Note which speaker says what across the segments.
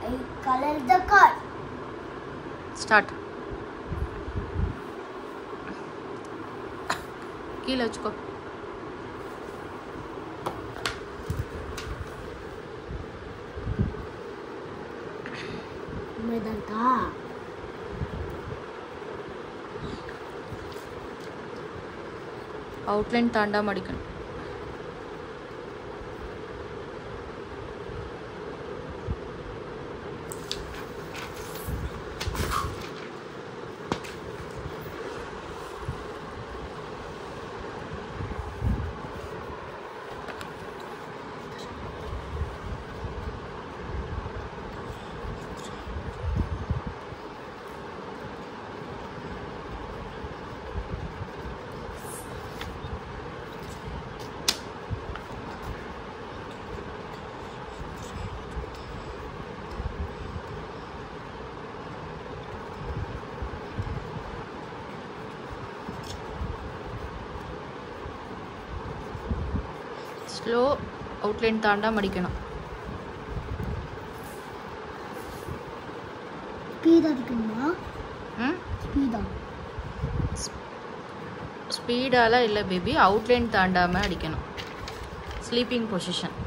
Speaker 1: I color the card.
Speaker 2: Start கீழே வச்சுக்கோ
Speaker 1: உண்மைதான்க்கா
Speaker 2: outline தாண்டாம அடிக்கணும் ஸ்லோ அவுட்லைன் தாண்டாம அடிக்கணும்
Speaker 1: ஸ்பீடா இருக்குமா
Speaker 2: ம்
Speaker 1: ஸ்பீடா
Speaker 2: ஸ்பீடாலாம் இல்லை பேபி அவுட்லைன் தாண்டாமல் அடிக்கணும் sleeping position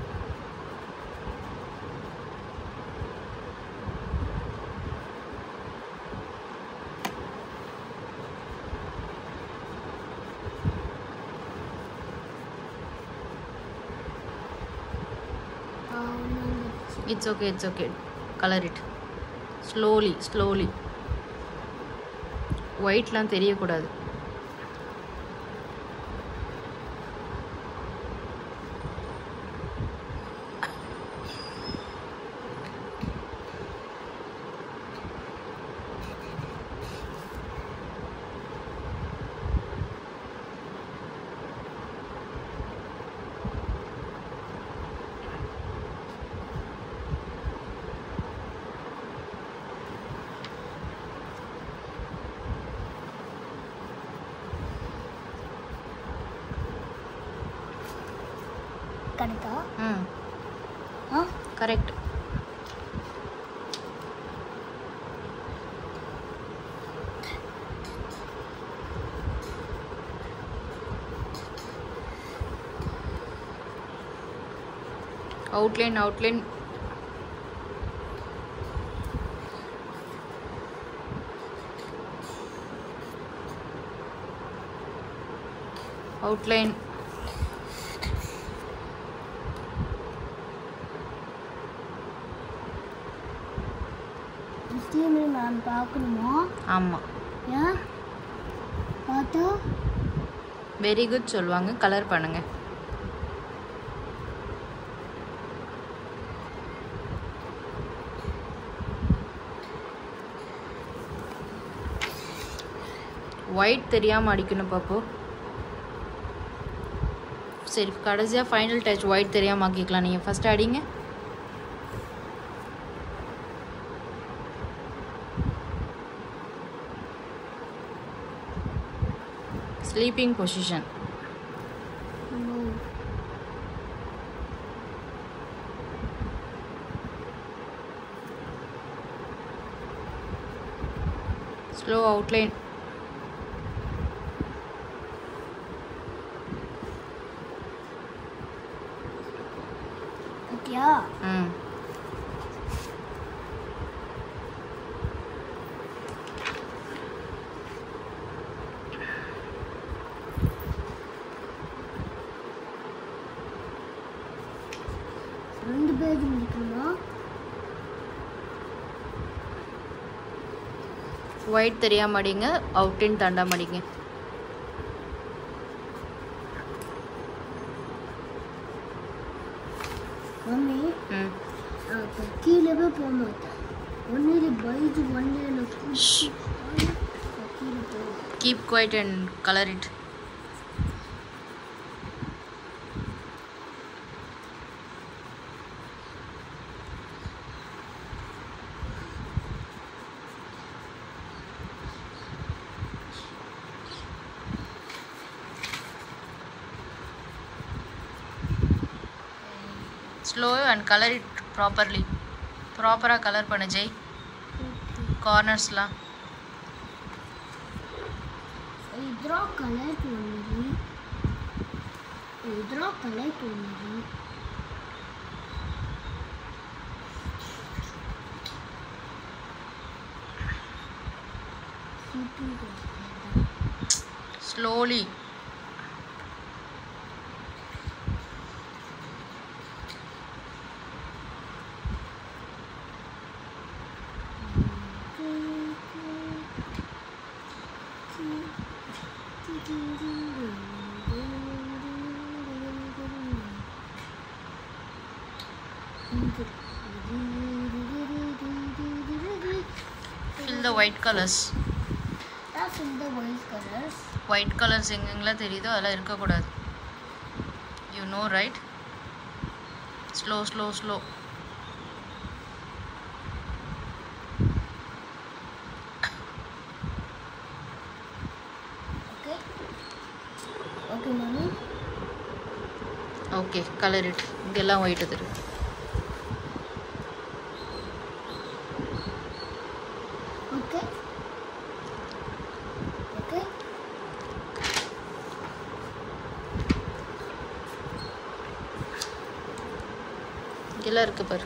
Speaker 2: it's okay it's okay colour it slowly slowly ஒயிட்லாம் தெரியக்கூடாது
Speaker 1: கரெக்டா
Speaker 2: ம்
Speaker 1: ஆ
Speaker 2: கரெக்ட் அவுட்லைன் அவுட்லைன் அவுட்லைன்
Speaker 1: கிறிஸ்டியனை நான் பார்க்கணுமா
Speaker 2: ஆமாம்
Speaker 1: ஏன் பார்த்தா
Speaker 2: வெரி குட் சொல்லுவாங்க கலர் பண்ணுங்க ஒயிட் தெரியாமல் அடிக்கணும் பாப்பு சரி கடைசியாக ஃபைனல் டச் ஒயிட் தெரியாமல் ஆக்கிக்கலாம் நீங்கள் ஃபஸ்ட் அடிங்க sleeping position
Speaker 1: no
Speaker 2: slow outline
Speaker 1: ஓகேயா
Speaker 2: ம்
Speaker 1: ரெண்டு பேஜ் முடிக்கணுமா
Speaker 2: ஒயிட் தெரியாம அடிங்க அவுட்டின் தாண்டாம அடிங்க
Speaker 1: மம்மி
Speaker 2: ம்
Speaker 1: நான் இப்போ கீழவே போக மாட்டேன் ஒன்னில் பைஜ் ஒன்னில்
Speaker 2: Shh.
Speaker 1: கீழே போவேன்
Speaker 2: keep quiet and colour it slow and color it properly ப்ராப்பராக கலர் பண்ணு ஜெய் கார்னர்ஸ்லாம்
Speaker 1: ఇద్దరు కలర్ ఉంది ఇద్దరు కలర్ ఉంది
Speaker 2: slowly fill the white colours
Speaker 1: That's in the white colors.
Speaker 2: White colours எங்கெங்கெல்லாம் தெரியுதோ அதெல்லாம் இருக்கக்கூடாது you know right slow slow slow
Speaker 1: Okay. Okay, mommy.
Speaker 2: Okay colour it இங்கெல்லாம் ஒயிட் தெரியும்
Speaker 1: Okay. Okay.
Speaker 2: இங்கெல்லாம் இருக்கு பாரு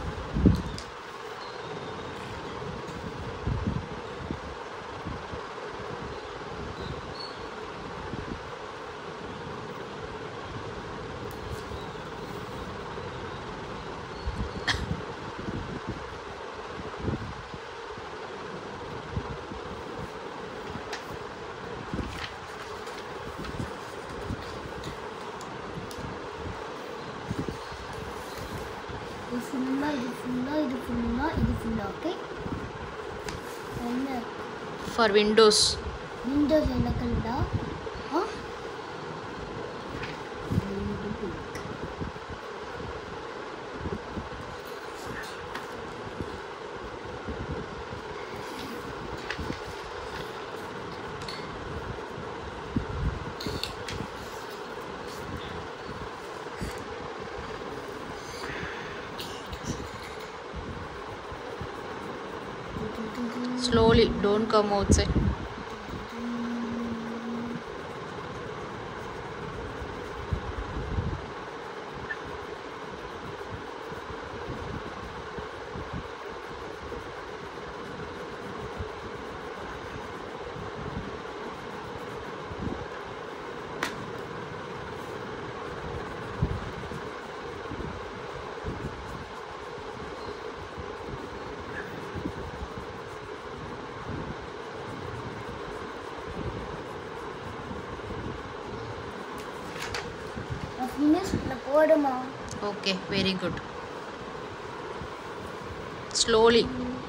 Speaker 1: இது ஃபுல்லாக இது ஃபுல்லாக இது ஃபுல்லாக இது ஃபுல்லாக ஓகே என்ன
Speaker 2: ஃபார் விண்டோஸ்
Speaker 1: விண்டோஸ் என்ன கண்டா ஆ
Speaker 2: slowly don't come outside
Speaker 1: finish போடுமா
Speaker 2: okay very good slowly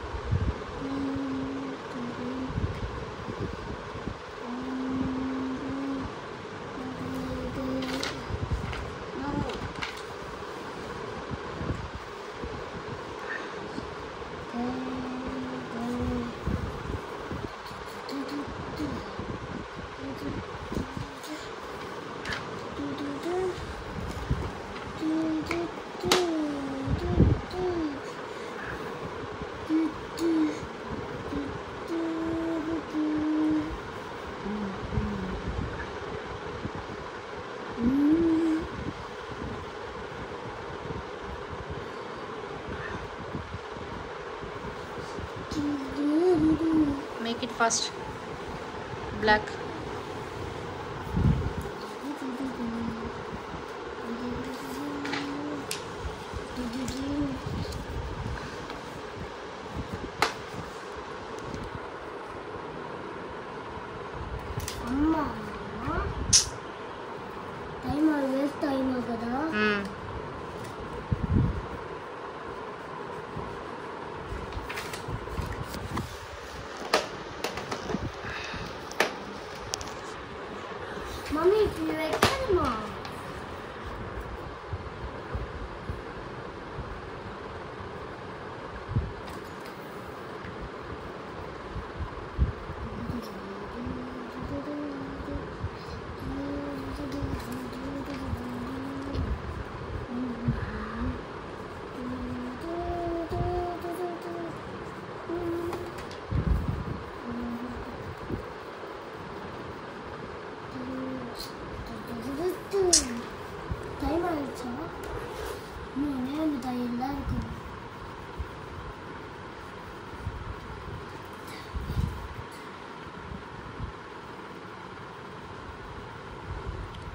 Speaker 2: make it fast black
Speaker 1: అమ్మా టైం వేస్ట్ టైం కదా
Speaker 2: ம்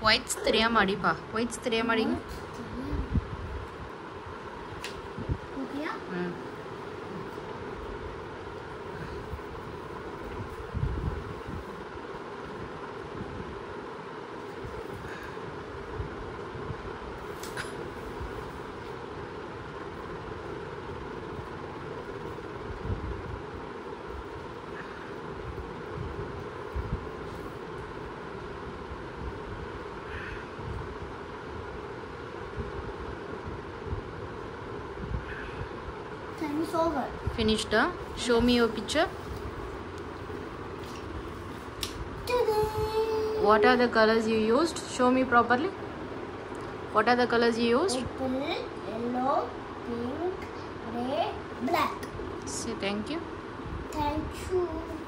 Speaker 2: ஒயிட்ஸ் தெரியாம அடிப்பா ஒயிட்ஸ் தெரியாம அடிங்க
Speaker 1: ஓகேயா
Speaker 2: ம்
Speaker 1: Time is over.
Speaker 2: finished huh? show me your picture
Speaker 1: Ta-da!
Speaker 2: what are the colors you used show me properly what are the colors you used
Speaker 1: Purple, yellow, pink, red, black.
Speaker 2: say thank you
Speaker 1: Thank you.